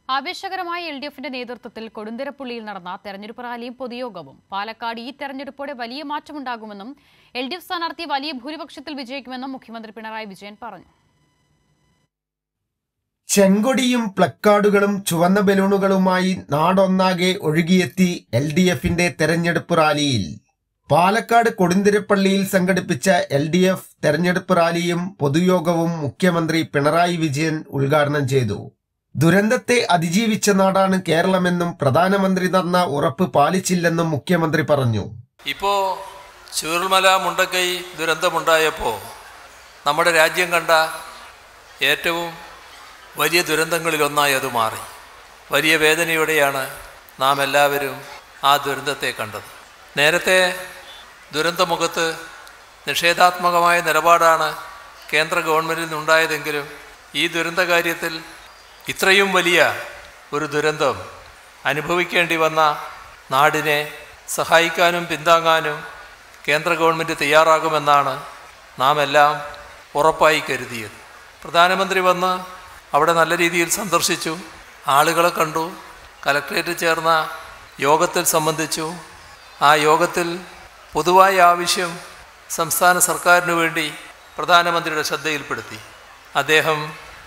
ആവേശകരമായ L D എഫിന്റെ നേതൃത്വത്തിൽ കൊടുന്തിരപ്പള്ളിയിൽ നടന്ന തെരഞ്ഞെടുപ്പ് റാലിയും പൊതുയോഗവും പാലക്കാട് ഈ തെരഞ്ഞെടുപ്പോടെ വലിയ മാറ്റമുണ്ടാകുമെന്നും എൽ ഡി എഫ് സ്ഥാനാർത്ഥി വലിയ ഭൂരിപക്ഷത്തിൽ വിജയിക്കുമെന്നും മുഖ്യമന്ത്രി പിണറായി വിജയൻ പറഞ്ഞു ചെങ്കൊടിയും പ്ലക്കാർഡുകളും ചുവന്ന ബലൂണുകളുമായി നാടൊന്നാകെ ഒഴുകിയെത്തി എൽ ഡി എഫിന്റെ തെരഞ്ഞെടുപ്പ് റാലിയിൽ പാലക്കാട് കൊടുന്തിരപ്പള്ളിയിൽ സംഘടിപ്പിച്ച എൽ ഡി എഫ് തെരഞ്ഞെടുപ്പ് റാലിയും പൊതുയോഗവും മുഖ്യമന്ത്രി പിണറായി വിജയൻ ഉദ്ഘാടനം ചെയ്തു ദുരന്തത്തെ അതിജീവിച്ച നാടാണ് കേരളമെന്നും പ്രധാനമന്ത്രി തന്ന ഉറപ്പ് പാലിച്ചില്ലെന്നും മുഖ്യമന്ത്രി പറഞ്ഞു ഇപ്പോൾ ചൂരൽമല മുണ്ടക്കൈ ദുരന്തമുണ്ടായപ്പോൾ നമ്മുടെ രാജ്യം കണ്ട ഏറ്റവും വലിയ ദുരന്തങ്ങളിലൊന്നായി അത് മാറി വലിയ വേദനയോടെയാണ് നാം എല്ലാവരും ആ ദുരന്തത്തെ കണ്ടത് നേരത്തെ ദുരന്തമുഖത്ത് നിഷേധാത്മകമായ നിലപാടാണ് കേന്ദ്ര ഗവൺമെൻറ്റിൽ നിന്നുണ്ടായതെങ്കിലും ഈ ദുരന്ത കാര്യത്തിൽ ഇത്രയും വലിയ ഒരു ദുരന്തം അനുഭവിക്കേണ്ടി വന്ന നാടിനെ സഹായിക്കാനും പിന്താങ്ങാനും കേന്ദ്ര ഗവൺമെൻറ് തയ്യാറാകുമെന്നാണ് നാം എല്ലാം ഉറപ്പായി കരുതിയത് പ്രധാനമന്ത്രി വന്ന് അവിടെ നല്ല രീതിയിൽ സന്ദർശിച്ചു ആളുകളെ കണ്ടു കലക്ട്രേറ്റിൽ ചേർന്ന യോഗത്തിൽ സംബന്ധിച്ചു ആ യോഗത്തിൽ പൊതുവായ ആവശ്യം സംസ്ഥാന സർക്കാരിനു വേണ്ടി പ്രധാനമന്ത്രിയുടെ ശ്രദ്ധയിൽപ്പെടുത്തി അദ്ദേഹം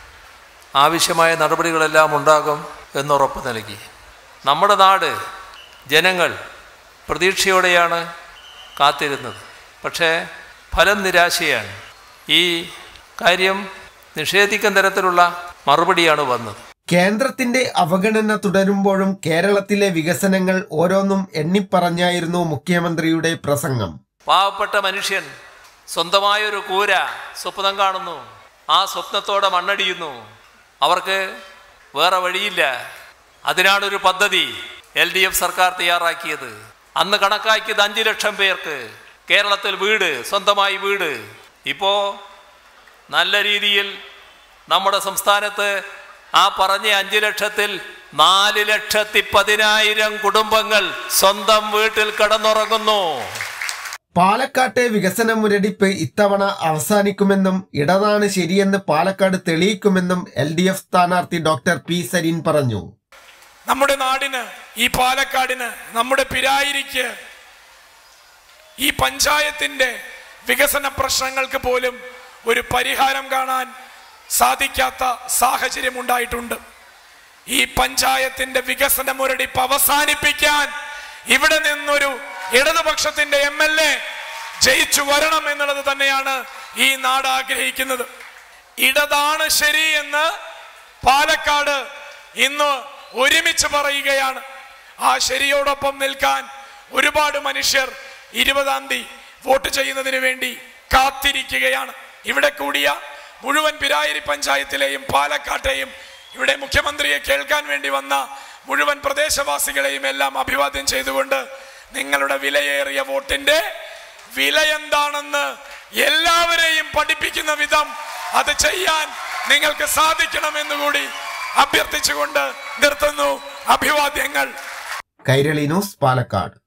ആവശ്യമായ നടപടികളെല്ലാം ഉണ്ടാകും എന്നുറപ്പ് നൽകി നമ്മുടെ നാട് ജനങ്ങൾ പ്രതീക്ഷയോടെയാണ് കാത്തിരുന്നത് പക്ഷേ ഫലം നിരാശയാണ് ഈ കാര്യം നിഷേധിക്കുന്ന തരത്തിലുള്ള മറുപടിയാണ് വന്നത് കേന്ദ്രത്തിന്റെ അവഗണന തുടരുമ്പോഴും കേരളത്തിലെ വികസനങ്ങൾ ഓരോന്നും എണ്ണിപ്പറഞ്ഞായിരുന്നു മുഖ്യമന്ത്രിയുടെ പ്രസംഗം പാവപ്പെട്ട മനുഷ്യൻ സ്വന്തമായൊരു കൂര സ്വപ്നം കാണുന്നു ആ സ്വപ്നത്തോടെ മണ്ണടിയുന്നു അവർക്ക് വേറെ വഴിയില്ല അതിനാണൊരു പദ്ധതി എൽ ഡി എഫ് സർക്കാർ തയ്യാറാക്കിയത് അന്ന് കണക്കാക്കിയത് അഞ്ചു ലക്ഷം പേർക്ക് കേരളത്തിൽ വീട് സ്വന്തമായി വീട് ഇപ്പോൾ നല്ല രീതിയിൽ നമ്മുടെ സംസ്ഥാനത്ത് ആ പറഞ്ഞ അഞ്ചു ലക്ഷത്തിൽ നാല് ലക്ഷത്തി പതിനായിരം കുടുംബങ്ങൾ സ്വന്തം വീട്ടിൽ കിടന്നുറങ്ങുന്നു പാലക്കാട്ടെ വികസന മുരടിപ്പ് ഇത്തവണ അവസാനിക്കുമെന്നും ഇടതാണ് ശരിയെന്ന് പാലക്കാട് തെളിയിക്കുമെന്നും എൽ ഡി എഫ് സ്ഥാനാർത്ഥി ഡോക്ടർ പി സരീൻ പറഞ്ഞു നമ്മുടെ നാടിന് ഈ പാലക്കാടിന് നമ്മുടെ പിരായിരിക്ക് ഈ പഞ്ചായത്തിന്റെ വികസന പ്രശ്നങ്ങൾക്ക് പോലും ഒരു പരിഹാരം കാണാൻ സാധിക്കാത്ത സാഹചര്യം ഉണ്ടായിട്ടുണ്ട് ഈ പഞ്ചായത്തിന്റെ വികസന മുരടിപ്പ് അവസാനിപ്പിക്കാൻ ഇവിടെ നിന്നൊരു ഇടതുപക്ഷത്തിന്റെ എം എൽ എ ജയിച്ചു വരണം എന്നുള്ളത് തന്നെയാണ് ഈ നാട് ആഗ്രഹിക്കുന്നത് ഇടതാണ് ശരി എന്ന് പാലക്കാട് ഇന്ന് ഒരുമിച്ച് പറയുകയാണ് ആ ശരിയോടൊപ്പം നിൽക്കാൻ ഒരുപാട് മനുഷ്യർ ഇരുപതാം തീയതി വോട്ട് ചെയ്യുന്നതിന് വേണ്ടി കാത്തിരിക്കുകയാണ് ഇവിടെ കൂടിയ മുഴുവൻ പിരായിരി പഞ്ചായത്തിലെയും പാലക്കാട്ടെയും ഇവിടെ മുഖ്യമന്ത്രിയെ കേൾക്കാൻ വേണ്ടി വന്ന മുഴുവൻ പ്രദേശവാസികളെയും എല്ലാം അഭിവാദ്യം ചെയ്തുകൊണ്ട് നിങ്ങളുടെ വിലയേറിയ വോട്ടിന്റെ വില എന്താണെന്ന് എല്ലാവരെയും പഠിപ്പിക്കുന്ന വിധം അത് ചെയ്യാൻ നിങ്ങൾക്ക് സാധിക്കണമെന്ന് കൂടി അഭ്യർത്ഥിച്ചുകൊണ്ട് നിർത്തുന്നു അഭിവാദ്യങ്ങൾ കൈരളി ന്യൂസ് പാലക്കാട്